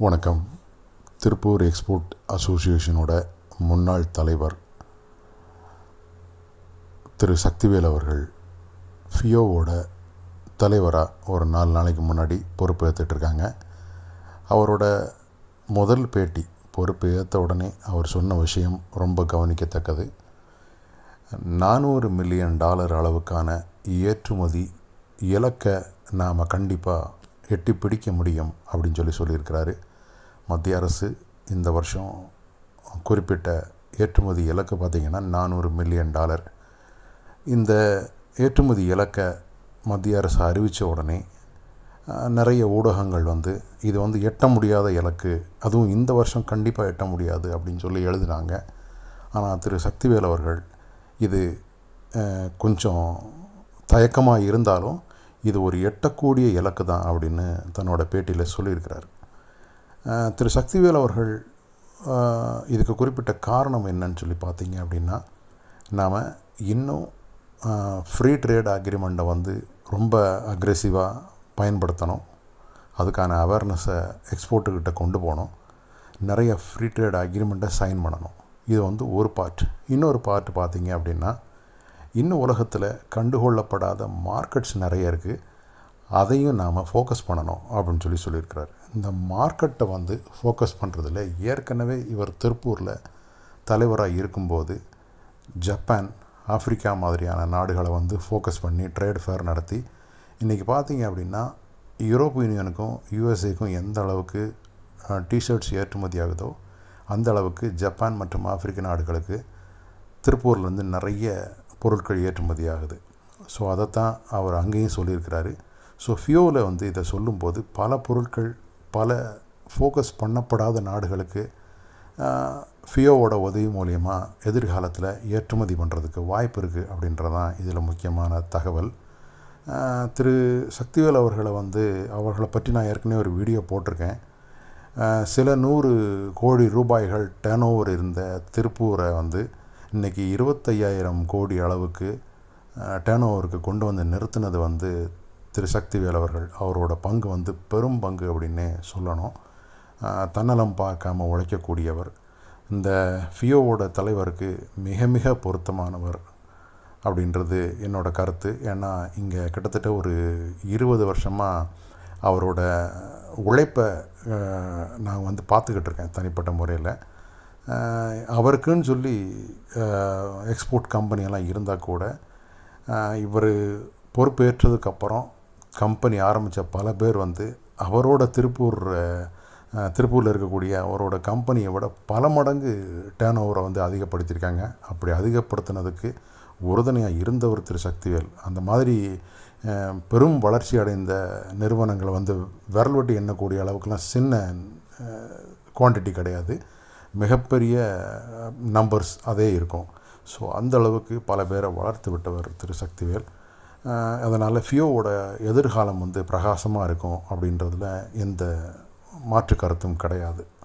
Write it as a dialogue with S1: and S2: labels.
S1: வணக்கம் திருப்பூர் எக்ஸ்போர்ட் அசோசியேஷனோட முன்னாள் தலைவர் திரு சக்திவேல் அவர்கள் ஃபியோவோட தலைவராக ஒரு நாலு நாளைக்கு முன்னாடி பொறுப்பு ஏற்றுட்ருக்காங்க அவரோட முதல் பேட்டி பொறுப்பு ஏற்ற உடனே அவர் சொன்ன விஷயம் ரொம்ப கவனிக்கத்தக்கது நானூறு மில்லியன் டாலர் அளவுக்கான ஏற்றுமதி இலக்கை நாம் கண்டிப்பாக எட்டி பிடிக்க முடியும் அப்படின்னு சொல்லி சொல்லியிருக்கிறாரு மத்திய அரசு இந்த வருஷம் குறிப்பிட்ட ஏற்றுமதி இலக்கு பார்த்திங்கன்னா நானூறு மில்லியன் டாலர் இந்த ஏற்றுமதி இலக்கை மத்திய அரசு அறிவித்த உடனே அஹ், நிறைய ஊடகங்கள் வந்து இது வந்து எட்ட முடியாத இலக்கு அதுவும் இந்த வருஷம் கண்டிப்பாக எட்ட முடியாது அப்படின்னு சொல்லி எழுதினாங்க ஆனால் திரு சக்திவேல் அவர்கள் இது அஹ், கொஞ்சம் தயக்கமாக இருந்தாலும் இது ஒரு எட்டக்கூடிய இலக்கு தான் அப்படின்னு தன்னோட பேட்டியில் சொல்லியிருக்கிறார் அஹ், திரு சக்திவேல் அவர்கள் அஹ், இதுக்கு குறிப்பிட்ட காரணம் என்னன்னு சொல்லி பார்த்தீங்க அப்படின்னா நாம் இன்னும் ஃப்ரீ ட்ரேட் அக்ரிமெண்ட்டை வந்து ரொம்ப அக்ரெசிவாக பயன்படுத்தணும் அதுக்கான அவேர்னஸை எக்ஸ்போர்ட்டுக்கிட்ட கொண்டு போகணும் நிறைய ஃப்ரீ ட்ரேட் அக்ரிமெண்ட்டை சைன் பண்ணணும் இது வந்து ஒரு பார்ட் இன்னொரு பார்ட் பார்த்தீங்க அப்படின்னா இன்னும் உலகத்தில் கண்டுகொள்ளப்படாத மார்க்கெட்ஸ் நிறைய இருக்குது அதையும் நாம் ஃபோக்கஸ் பண்ணணும் அப்படின்னு சொல்லி சொல்லியிருக்கிறார் இந்த மார்க்கெட்டை வந்து ஃபோக்கஸ் பண்ணுறதுல ஏற்கனவே இவர் திருப்பூரில் தலைவராக இருக்கும்போது ஜப்பான் ஆப்பிரிக்கா மாதிரியான நாடுகளை வந்து ஃபோக்கஸ் பண்ணி ட்ரேட் ஃபேர் நடத்தி இன்றைக்கி பார்த்தீங்க அப்படின்னா யூரோப் யூனியனுக்கும் யூஎஸ்ஏக்கும் எந்த அளவுக்கு டிஷர்ட்ஸ் ஏற்றுமதி ஆகுதோ அந்த அளவுக்கு ஜப்பான் மற்றும் ஆப்பிரிக்க நாடுகளுக்கு திருப்பூர்லேருந்து நிறைய பொருட்கள் ஏற்றுமதி ஆகுது ஸோ அதைத்தான் அவர் அங்கேயும் சொல்லியிருக்கிறாரு ஸோ ஃபியோவில் வந்து இதை சொல்லும்போது பல பொருட்கள் பல ஃபோக்கஸ் பண்ணப்படாத நாடுகளுக்கு ஃபியோவோட உதவி மூலயமா எதிர்காலத்தில் ஏற்றுமதி பண்ணுறதுக்கு வாய்ப்பு இருக்குது அப்படின்றதான் இதில் முக்கியமான தகவல் ஆஹ் திரு சக்திவேல் அவர்களை வந்து அவர்களை பற்றி நான் ஏற்கனவே ஒரு வீடியோ போட்டிருக்கேன் ஆஹ் சில நூறு கோடி ரூபாய்கள் டேர்ன் ஓவர் இருந்த திருப்பூரை வந்து இன்றைக்கி இருபத்தையாயிரம் கோடி அளவுக்கு டேர்ன் ஓவருக்கு கொண்டு வந்து நிறுத்தினது வந்து திரு சக்திவேல் அவர்கள் அவரோட பங்கு வந்து பெரும் பங்கு அப்படின்னே சொல்லணும் ஆஹ் தன்னலம் பார்க்காம உழைக்கக்கூடியவர் இந்த ஃபியோவோட தலைவருக்கு மிக மிக பொருத்தமானவர் அப்படின்றது என்னோட கருத்து ஏன்னா இங்கே கிட்டத்தட்ட ஒரு இருபது வருஷமாக அவரோட உழைப்பை அஹ், நான் வந்து பார்த்துக்கிட்டு இருக்கேன் தனிப்பட்ட முறையில் அவருக்குன்னு சொல்லி எக்ஸ்போர்ட் கம்பெனியெல்லாம் இருந்தால் கூட இவர் பொறுப்பேற்றதுக்கப்புறம் கம்பெனி ஆரம்பித்த பல பேர் வந்து அவரோட திருப்பூர் அஹ், திருப்பூரில் இருக்கக்கூடிய அவரோட கம்பெனியை விட பல மடங்கு டேர்ன் ஓவரை வந்து அதிகப்படுத்தியிருக்காங்க அப்படி அதிகப்படுத்தினதுக்கு உறுதுணையாக இருந்தவர் திரு சக்திவேல் அந்த மாதிரி அஹ், பெரும் வளர்ச்சி அடைந்த நிறுவனங்களை வந்து விரல் வெட்டி எண்ணக்கூடிய அளவுக்குலாம் சின்ன குவான்டிட்டி கிடையாது மிகப்பெரிய நம்பர்ஸ் அதே இருக்கும் ஸோ அந்த அளவுக்கு பல பேரை வளர்த்து விட்டவர் திரு சக்திவேல் அதனால் ஃபியோவோட எதிர்காலம் வந்து பிரகாசமாக இருக்கும் அப்படின்றதுல எந்த மாற்று கருத்தும் கிடையாது